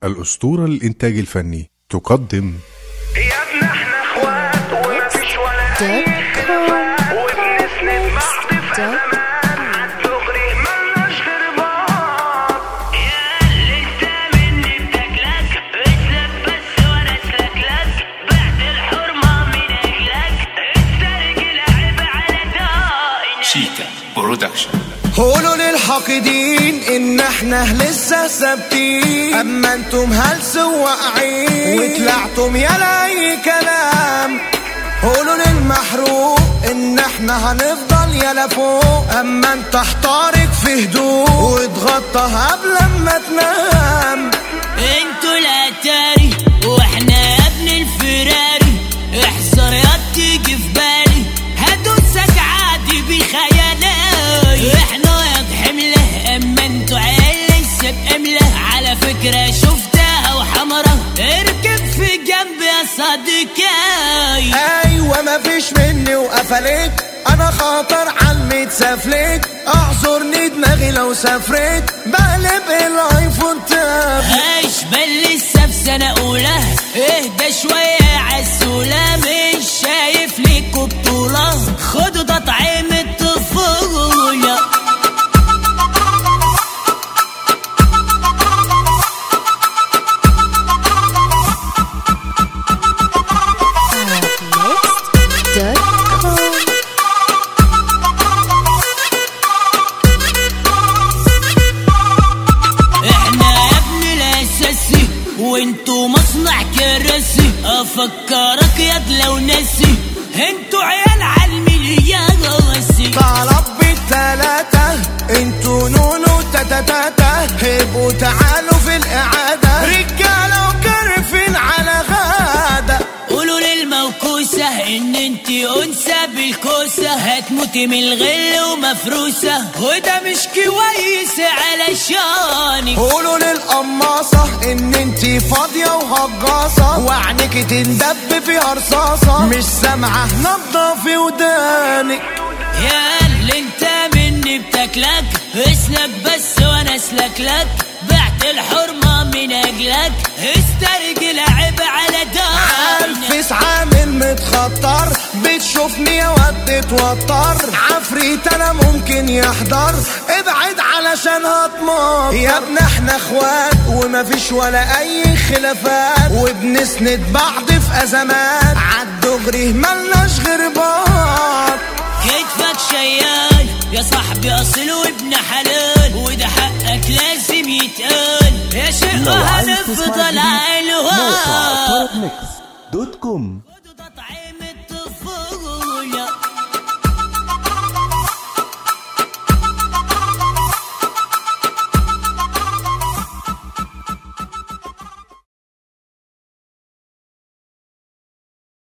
الأسطورة للإنتاج الفني تقدم يا ابن احنا اخوات ومفيش ولا اي خلافات وبنسند بعض في ازمات عالدغري ملناش غير بعض يا اللي انت مني بتاكلك اسلك بس وانا اسلك لك بعد الحرمة من اجلك استرجل عيب على دائنا شيكا برودكشن قولوا للحاقدين ان احنا لسه ثابتين اما انتم هلس واقعين وطلعتم يا اي كلام قولوا للمحروق ان احنا هنفضل يلا فوق اما انت احتارك في هدوء واتغطى قبل ما تنام انتوا الاتاري واحنا يا ابن الفراري احذر يا تيجي في بالي هدوسك عادي بخيالي احنا يا حمله اما انتوا عيال لسه بامله على فكره شفتها وحمرة اركب في جنب يا صديقي ايوه مفيش مني وقفلت انا خاطر على سافلت اعذرني دماغي لو سافرت بقلب الايفون تاب ايش بل لسه في سنة أولى اهدى شوية عالسولة مش شايف ليكوا بطولة خدوا تطعيم الطفولة Next.com احنا يا ابن الاساسي وانتوا مصنع كراسي افكرك يا لو ناسي انتوا عيال عالمليان راسي طلب بالتلاتة انتوا نونو تاتا تاتا هبوا تعالوا في الاعادة رجالة وكرفين على غادة قولوا للموكوسة ان انتي انثى بالكوسة هتموتي من الغل ومفروسة وده مش كويس علشانك قولوا للقماصة ان انتي فاضية وهجاصة وعنك تندب فيها رصاصة مش سامعة نضفي ودانك يا اللي انت مني بتاكلك اسلك بس وانا اسلك لك بعت الحرمة من اجلك استرجل عيب على دارنا الفيس عامل متخطر بتشوفني يا واد تتوتر عفريت انا ممكن يحضر ابعد علشان هتمطر يا ابن احنا اخوات ومفيش ولا اي خلافات وبنسند بعض في ازمات عالدغري ملناش غير بعض كتفك شيال يا صاحبي اصل وابن حلال وده حقك لازم يتقال يا شيخ هنفضل على الهوا موقع طرب ميكس دوت كوم